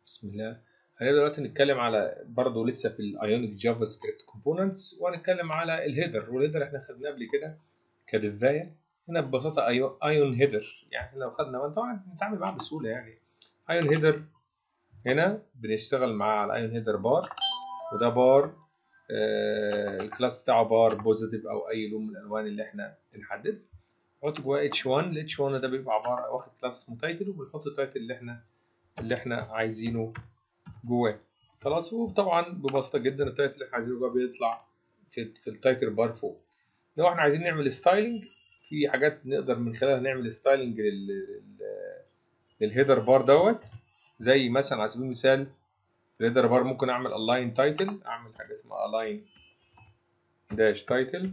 بسم الله هنبدأ دلوقتي نتكلم على برضه لسه في الايونيك جافا سكريبت كومبوننتس وهنتكلم على الهيدر والهيدر احنا خدناه قبل كده كدفايه هنا ببساطه ايون هيدر يعني لو خدنا طبعا بنتعامل معاه بسهوله يعني ايون هيدر هنا بنشتغل معاه على ايون هيدر بار وده بار آه الكلاس بتاعه بار بوزيتيف او اي لون من الالوان اللي احنا بنحددها نحط جواه اتش 1 الاتش 1 ده بيبقى عباره واخد كلاس اسمه تايتل وبنحط التايتل اللي احنا اللي احنا عايزينه جواه خلاص وطبعا ببساطه جدا التايتل اللي احنا عايزينه جواه بيطلع في, في التايتل بار فوق لو احنا عايزين نعمل ستايلنج في حاجات نقدر من خلالها نعمل ستايلنج لل للهيدر بار دوت زي مثلا على سبيل المثال الهيدر بار ممكن اعمل الاين تايتل اعمل حاجه اسمها الاين داش تايتل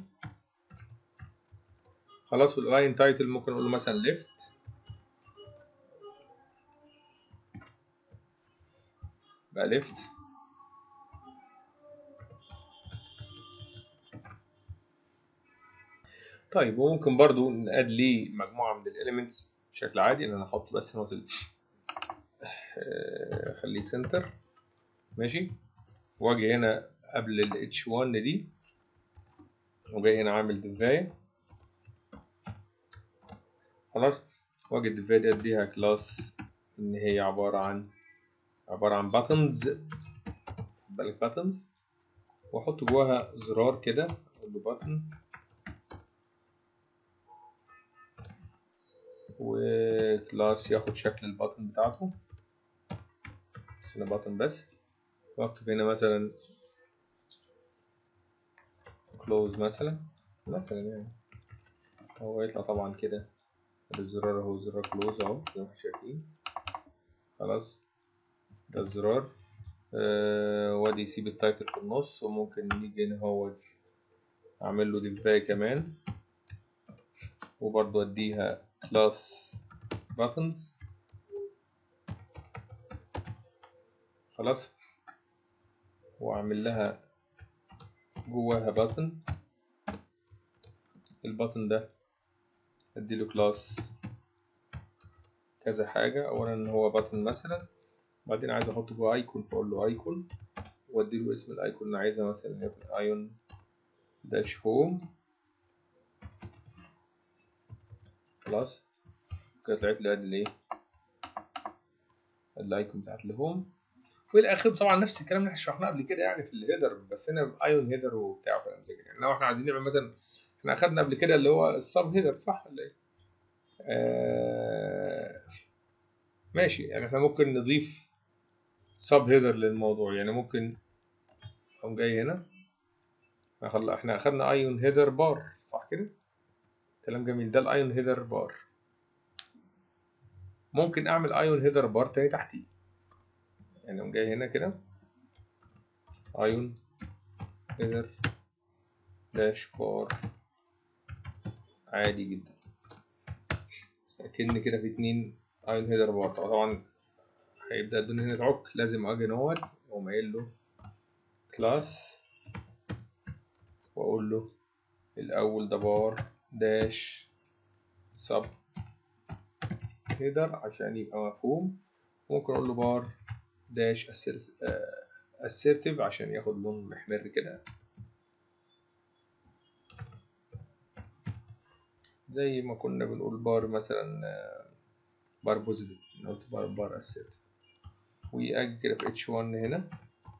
خلاص والالاين تايتل ممكن اقول له مثلا ليفت بقى ليفت طيب وممكن برضو نقاد ليه مجموعة من الاليمنتس بشكل عادي ان انا احط بس نوت ال اخليه سنتر ماشي واجي هنا قبل ال h1 دي وجاي هنا عامل ديفاية خلاص واجي الديفاية دي اديها كلاس ان هي عبارة عن عبارة عن buttons بالك buttons واحط جواها زرار كده اقول له button وكلاس ياخد شكل الباتن بتاعته بس هنا باتن بس واكتب هنا مثلا close مثلا مثلا يعني هو يطلع طبعا كده الزرار اهو زرار close اهو زي ما احنا شايفين خلاص ده الزرار آه وادي يسيب التايتل في النص وممكن نيجي هنا هو اعمل له ديفاي كمان وبرضو اديها class buttons خلاص واعمل لها جواها button البutton ده اديله كلاس كذا حاجة اولا هو button مثلا بعدين عايز احط جوه ايكون فاقول له ايكون واديله اسم الايكون اللي عايزها مثلا يكون ايون داش هوم خلاص كده طلعت لي ادي الايه الايكون بتاعت الهوم والى اخره طبعا نفس الكلام اللي احنا شرحناه قبل كده يعني في الهيدر بس هنا بايون هيدر وبتاع وكلام زي كده يعني لو احنا عايزين نعمل مثلا احنا اخدنا قبل كده اللي هو السب هيدر صح ولا ايه؟ آه ماشي يعني احنا ممكن نضيف سب هيدر للموضوع يعني ممكن اقوم جاي هنا احنا اخدنا ايون هيدر بار صح كده؟ كلام جميل ده الايون هيدر بار ممكن اعمل ايون هيدر بار تاني تحتيه يعني اقوم جاي هنا كده ايون هيدر داش بار عادي جدا اكن كده في اتنين ايون هيدر بار طبعا هيبدا الدنيا هنا تعك لازم اجي نوت واقوم قايل له كلاس واقول له الاول ده بار داش سب هيدر عشان يبقى مفهوم ممكن اقول له بار داش assertive عشان ياخد لون محمر كده زي ما كنا بنقول بار مثلا بار بوزيتيف قلت بار بار assertive ويأجل كده في h1 هنا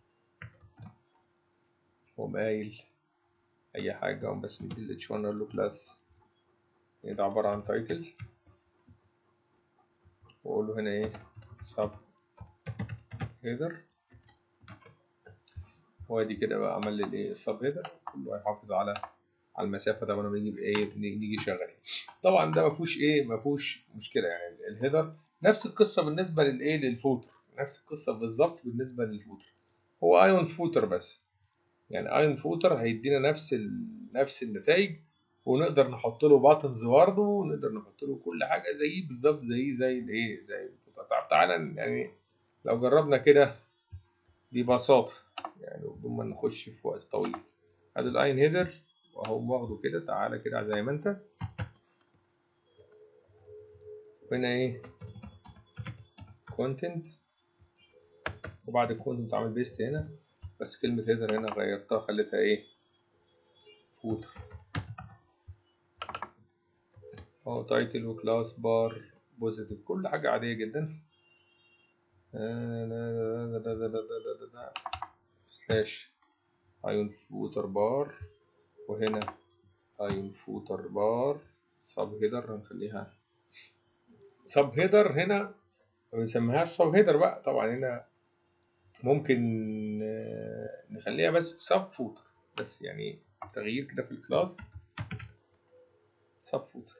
وقوم قايل اي حاجه اقوم بس مدي ال h1 اقول له كلاس ده عباره عن تايتل واقول له هنا ايه سب هيدر وادي كده بقى عمل لي الايه السب هيدر كله هيحافظ على على المسافه ده وانا بنيجي بايه نيجي شغالين طبعا ده ما فيهوش ايه ما فيهوش مشكله يعني الهيدر نفس القصه بالنسبه للايه للفوتر نفس القصه بالظبط بالنسبه للفوتر هو ايون فوتر بس يعني ايون فوتر هيدينا نفس ال... نفس النتائج ونقدر نحط له باتنز برضه ونقدر نحط له كل حاجه زيه بالظبط زي زي الايه زي الفوتر طب تعالى يعني لو جربنا كده ببساطه يعني بدون ما نخش في وقت طويل ادي الاين هيدر واهو واخده كده تعالى كده زي ما انت هنا ايه content وبعد الكونتنت عامل بيست هنا بس كلمة هيدر هنا غيرتها خليتها ايه فوتر اهو تايتل وكلاس بار بوزيتيف كل حاجة عادية جدا سلاش ايون فوتر بار وهنا ايون فوتر بار سب هيدر هنخليها سب هيدر هنا ما بنسميهاش سب هيدر بقى طبعا هنا ممكن نخليها بس سب فوتر بس يعني تغيير كده في الكلاس سب فوتر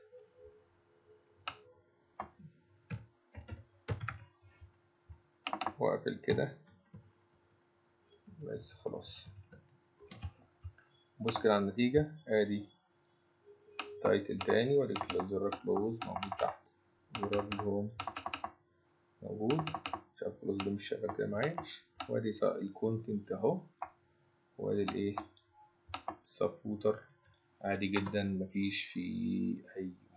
واقفل كده بس خلاص بص كده على النتيجة ادي تايتل تاني وادي زرار كلوز موجود تحت زرار الهوم موجود مش عارف كلوز ده مش شغال كده معايا وادي الكونتنت اهو وادي الايه السب فوتر عادي جدا مفيش فيه اي